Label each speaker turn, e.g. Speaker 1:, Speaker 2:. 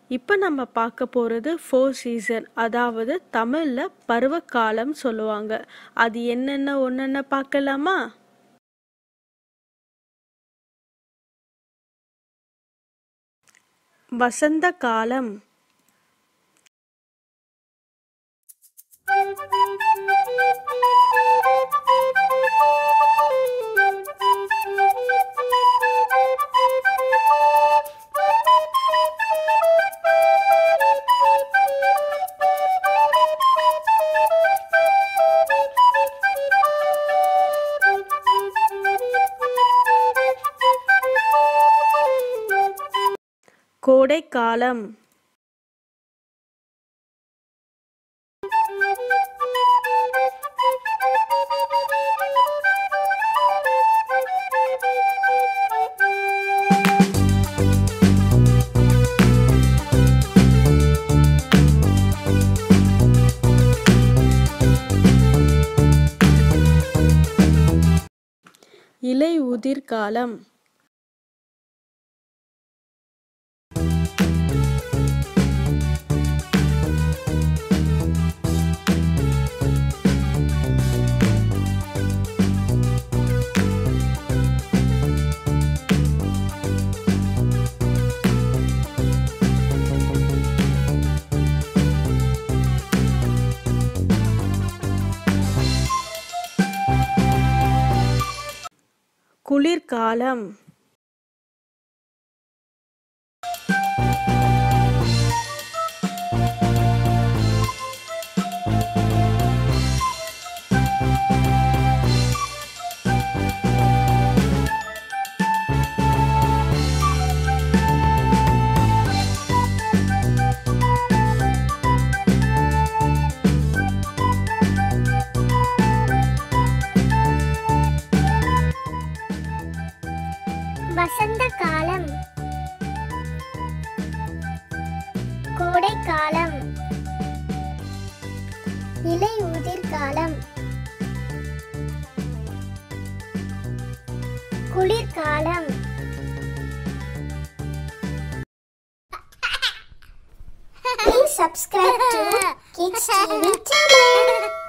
Speaker 1: இப்போ நம்ம பார்க்க போகிறது ஃபோர் சீசன் அதாவது தமிழில் பருவகாலம் சொல்லுவாங்க அது என்னென்ன ஒன்றென்ன பார்க்கலாமா வசந்த காலம் கோடை காலம் இலை உதிர் காலம் குளிர்காலம்
Speaker 2: வசந்த காலம் கோடை காலம் இலை உதிர் காலம் குளிர்காலம் Please subscribe to Kids TV channel.